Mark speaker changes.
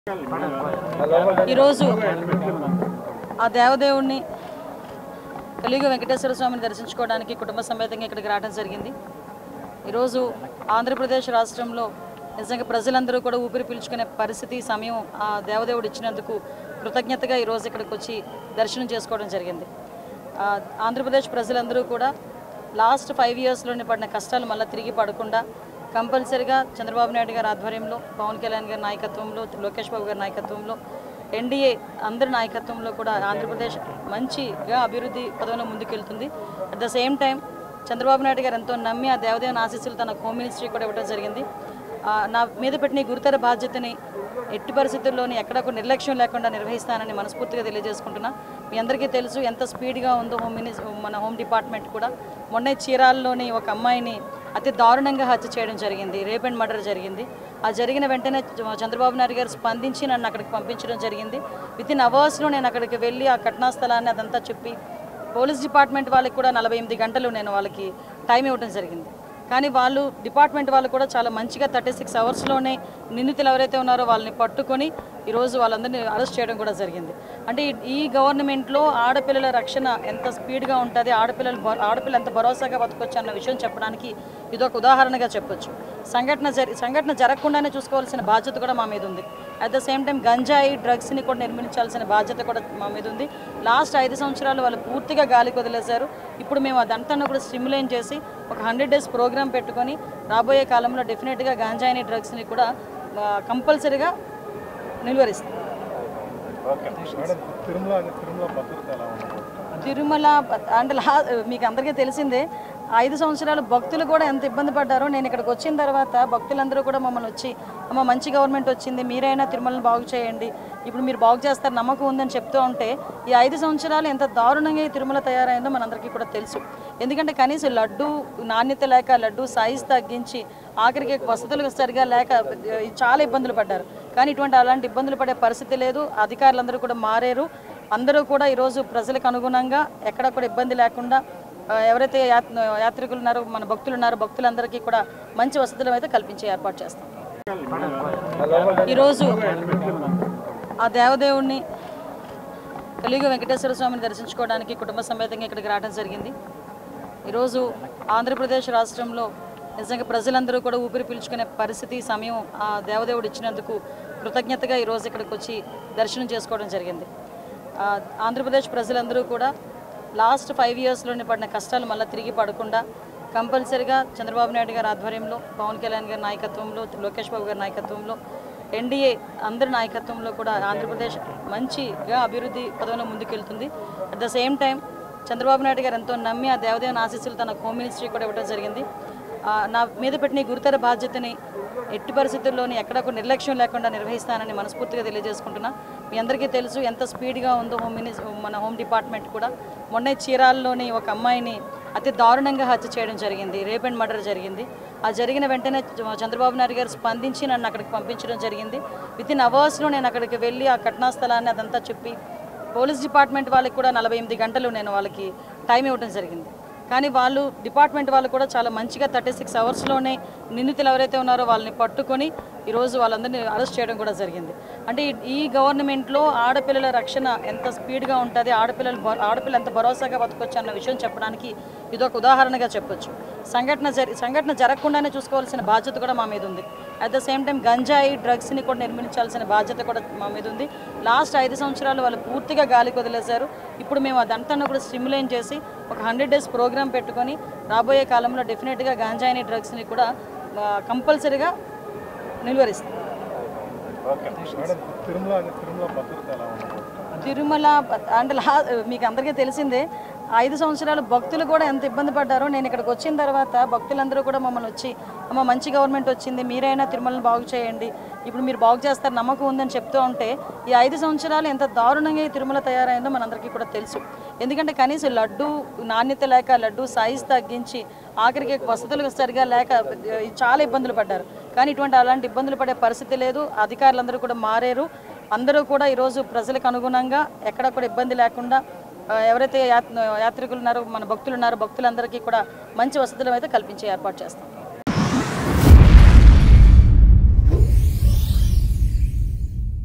Speaker 1: ఈరోజు ఆ దేవదేవుణ్ణి కలియుగ వెంకటేశ్వర స్వామిని దర్శించుకోవడానికి కుటుంబ సమేతంగా ఇక్కడికి రావడం జరిగింది ఈరోజు ఆంధ్రప్రదేశ్ రాష్ట్రంలో నిజంగా ప్రజలందరూ కూడా ఊపిరి పీల్చుకునే పరిస్థితి సమయం ఆ దేవదేవుడు ఇచ్చినందుకు కృతజ్ఞతగా ఈరోజు ఇక్కడికి వచ్చి దర్శనం చేసుకోవడం జరిగింది ఆ, ఆంధ్రప్రదేశ్ ప్రజలందరూ కూడా లాస్ట్ ఫైవ్ ఇయర్స్లోనే పడిన కష్టాలు మళ్ళీ తిరిగి పడకుండా కంపల్సరిగా చంద్రబాబు నాయుడు గారి ఆధ్వర్యంలో పవన్ కళ్యాణ్ గారి నాయకత్వంలో లోకేష్ బాబు గారి నాయకత్వంలో ఎన్డీఏ అందరి నాయకత్వంలో కూడా ఆంధ్రప్రదేశ్ మంచిగా అభివృద్ధి పదంలో ముందుకెళ్తుంది at the same time Chandrababu Naidu గారు ఎంతో నమ్మి ఆ దేవదేవన ఆశీస్సులు తన హోమ్ మినిస్ట్రీ కూడా ఇవ్వడం జరిగింది ఆ, నా మీద పెట్టిన ఈ గురుతర బాధ్యతని ఎట్టి పరిస్థితుల్లోని ఎక్కడ ఒక నిర్లక్ష్యం లేకుండా నిర్వహిస్తానని మనస్ఫూర్తిగా తెలియజేసుకుంటున్నా మీ అందరికీ తెలుసు ఎంత స్పీడ్గా ఉందో హోమ్ మినిస్ మన హోమ్ డిపార్ట్మెంట్ కూడా మొన్న చీరాల్లోని ఒక అమ్మాయిని అతి దారుణంగా హత్య చేయడం జరిగింది రేప్ అండ్ మర్డర్ జరిగింది ఆ జరిగిన వెంటనే చ- చంద్రబాబు నాయుడు గారు స్పందించి నన్ను అక్కడికి పంపించడం జరిగింది విత్ ఇన్ అవర్స్లో నేను అక్కడికి వెళ్ళి ఆ ఘటనా స్థలాన్ని అదంతా చెప్పి పోలీస్ డిపార్ట్మెంట్ వాళ్ళకి కూడా నలభై ఎనిమిది గంటలు నేను వాళ్ళకి టైం ఇవ్వడం జరిగింది కానీ వాళ్ళు డిపార్ట్మెంట్ వాళ్ళు కూడా చాలా మంచిగా థర్టీ సిక్స్ అవర్స్లోనే నిందితులు ఎవరైతే ఉన్నారో వాళ్ళని పట్టుకొని ఈరోజు వాళ్ళందరినీ అరెస్ట్ చేయడం కూడా జరిగింది అంటే ఈ- ఈ గవర్నమెంట్లో ఆడపిల్లల రక్షణ ఎంత స్పీడ్గా ఉంటుంది ఆడపిల్లలు భ- ఆడపిల్ల ఎంత భరోసాగా బతకొచ్చు అన్న విషయం చెప్పడానికి ఇదొక ఉదాహరణగా చెప్పొచ్చు సంఘటన జరి సంఘటన జరగకుండానే చూసుకోవాల్సిన బాధ్యత కూడా మా మీద ఉంది అట్ ద సేమ్ టైం గంజాయి డ్రగ్స్ని కూడా నిర్మించాల్సిన బాధ్యత కూడా మా మీద ఉంది లాస్ట్ ఐదు సంవత్సరాలు వాళ్ళు పూర్తిగా గాలికి వదిలేశారు ఇప్పుడు మేము అదంతా కూడా స్టిమ్యులేట్ చేసి ఒక హండ్రెడ్ డేస్ ప్రోగ్రామ్ పెట్టుకొని రాబోయే కాలంలో డెఫినెట్గా గాంజాయిని డ్రగ్స్ని కూడా కంపల్సరీగా నిలువరిస్తాం
Speaker 2: తిరుమల తిరుమల భద్రత ఎలా ఉంది
Speaker 1: తిరుమల అంటే లా మీకు అందరికీ తెలిసిందే ఐదు సంవత్సరాలు భక్తులు కూడా ఎంత ఇబ్బంది పడ్డారో నేను ఇక్కడికి వచ్చిన తర్వాత భక్తులందరూ కూడా మమ్మల్ని వచ్చి అమ్మ మంచి గవర్నమెంట్ వచ్చింది మీరైనా తిరుమలని బాగు చేయండి ఇప్పుడు మీరు బాగు చేస్తారు నమ్మకం ఉందని చెప్తూ ఉంటే ఈ ఐదు సంవత్సరాలు ఎంత దారుణంగా ఈ తిరుమల తయారైందో మనందరికీ కూడా తెలుసు ఎందుకంటే కనీసం లడ్డు నాణ్యత లేక లడ్డు సైజ్ తగ్గించి ఆఖరికి వసతులు సరిగా లేక ఆ, చాలా ఇబ్బందులు పడ్డారు కానీ ఇటువంటి అలాంటి ఇబ్బందులు పడే పరిస్థితి లేదు అధికారులందరూ కూడా మారారు అందరూ కూడా ఈరోజు ప్రజలకు అనుగుణంగా ఎక్కడ కూడా ఇబ్బంది లేకుండా ఆ, ఎవరైతే యాత్- యాత్రికులు ఉన్నారో మన భక్తులు ఉన్నారో భక్తులందరికీ కూడా మంచి వసతులు అయితే కల్పించే ఏర్పాటు చేస్తాం ఈరోజు ఆ దేవదేవుణ్ణి కలియుగ వెంకటేశ్వర స్వామిని దర్శించుకోవడానికి కుటుంబ సమేతంగా ఇక్కడికి రావడం జరిగింది ఈరోజు ఆంధ్రప్రదేశ్ రాష్ట్రంలో నిజంగా ప్రజలందరూ కూడా ఊపిరి పీల్చుకునే పరిస్థితి సమయం ఆ దేవదేవుడు ఇచ్చినందుకు కృతజ్ఞతగా ఈరోజు ఇక్కడికి వచ్చి దర్శనం చేసుకోవడం జరిగింది ఆ, ఆంధ్రప్రదేశ్ ప్రజలందరూ కూడా లాస్ట్ ఫైవ్ ఇయర్స్లోనే పడిన కష్టాలు మళ్ళీ తిరిగి పడకుండా కంపల్సరిగా చంద్రబాబు నాయుడు గారి ఆధ్వర్యంలో పవన్ కళ్యాణ్ గారి నాయకత్వంలో లోకేష్ బాబు గారి నాయకత్వంలో ఎన్డీఏ అందరి నాయకత్వంలో కూడా ఆంధ్రప్రదేశ్ మంచిగా అభివృద్ధి పదంలో ముందుకెళ్తుంది at the same time Chandrababu Naidu గారు ఎంతో నమ్మి ఆ దేవదేవన ఆశీస్సులు తన హోమ్ మినిస్ట్రీ కూడా ఇవ్వడం జరిగింది ఆ, నా మీద పెట్టిన ఈ గురుతర బాధ్యతని ఎట్టి పరిస్థితుల్లోని ఎక్కడ ఒక నిర్లక్ష్యం లేకుండా నిర్వహిస్తానని మనస్ఫూర్తిగా తెలియజేసుకుంటున్నా మీ అందరికీ తెలుసు ఎంత స్పీడ్గా ఉందో హోమ్ మినిస్ మన హోమ్ డిపార్ట్మెంట్ కూడా మొన్న చీరాల్లోని ఒక అమ్మాయిని అతి దారుణంగా హత్య చేయడం జరిగింది రేప్ అండ్ మర్డర్ జరిగింది ఆ జరిగిన వెంటనే చ- చంద్రబాబు నాయుడు గారు స్పందించి నన్ను అక్కడికి పంపించడం జరిగింది విత్ ఇన్ అవర్స్లో నేను అక్కడికి వెళ్ళి ఆ ఘటనా స్థలాన్ని అదంతా చెప్పి పోలీస్ డిపార్ట్మెంట్ వాళ్ళకి కూడా నలభై ఎనిమిది గంటలు నేను వాళ్ళకి టైం ఇవ్వడం జరిగింది కానీ వాళ్ళు డిపార్ట్మెంట్ వాళ్ళు కూడా చాలా మంచిగా థర్టీ సిక్స్ అవర్స్లోనే నిందితులు ఎవరైతే ఉన్నారో వాళ్ళని పట్టుకొని ఈరోజు వాళ్ళందరినీ అరెస్ట్ చేయడం కూడా జరిగింది అంటే ఈ- ఈ గవర్నమెంట్లో ఆడపిల్లల రక్షణ ఎంత స్పీడ్గా ఉంటుంది ఆడపిల్లలు భ- ఆడపిల్ల ఎంత భరోసాగా బతకొచ్చు అన్న విషయం చెప్పడానికి ఇదొక ఉదాహరణగా చెప్పొచ్చు సంఘటన జరి సంఘటన జరగకుండానే చూసుకోవాల్సిన బాధ్యత కూడా మా మీద ఉంది అట్ ద సేమ్ టైం గంజాయి డ్రగ్స్ని కూడా నిర్మించాల్సిన బాధ్యత కూడా మా మీద ఉంది లాస్ట్ ఐదు సంవత్సరాలు వాళ్ళు పూర్తిగా గాలికి వదిలేశారు ఇప్పుడు మేము అదంతా కూడా స్టిమ్యులేట్ చేసి ఒక హండ్రెడ్ డేస్ ప్రోగ్రామ్ పెట్టుకొని రాబోయే కాలంలో డెఫినెట్గా గాంజాయిని డ్రగ్స్ని కూడా కంపల్సరీగా నిలువరిస్తాం
Speaker 2: తిరుమల తిరుమల భద్రత ఎలా ఉంది
Speaker 1: తిరుమల అంటే లా మీకు అందరికీ తెలిసిందే ఐదు సంవత్సరాలు భక్తులు కూడా ఎంత ఇబ్బంది పడ్డారో నేను ఇక్కడికి వచ్చిన తర్వాత భక్తులందరూ కూడా మమ్మల్ని వచ్చి అమ్మ మంచి గవర్నమెంట్ వచ్చింది మీరైనా తిరుమలని బాగు చేయండి ఇప్పుడు మీరు బాగు చేస్తారు నమ్మకం ఉందని చెప్తూ ఉంటే ఈ ఐదు సంవత్సరాలు ఎంత దారుణంగా ఈ తిరుమల తయారైందో మనందరికీ కూడా తెలుసు ఎందుకంటే కనీసం లడ్డు నాణ్యత లేక లడ్డు సైజ్ తగ్గించి ఆఖరికి వసతులు సరిగా లేక ఆ, చాలా ఇబ్బందులు పడ్డారు కానీ ఇటువంటి అలాంటి ఇబ్బందులు పడే పరిస్థితి లేదు అధికారులందరూ కూడా మారారు అందరూ కూడా ఈరోజు ప్రజలకు అనుగుణంగా ఎక్కడ కూడా ఇబ్బంది లేకుండా ఆ, ఎవరైతే యాత్- యాత్రికులు ఉన్నారో మన భక్తులు ఉన్నారో భక్తులందరికీ కూడా మంచి వసతులు అయితే కల్పించే ఏర్పాటు చేస్తాం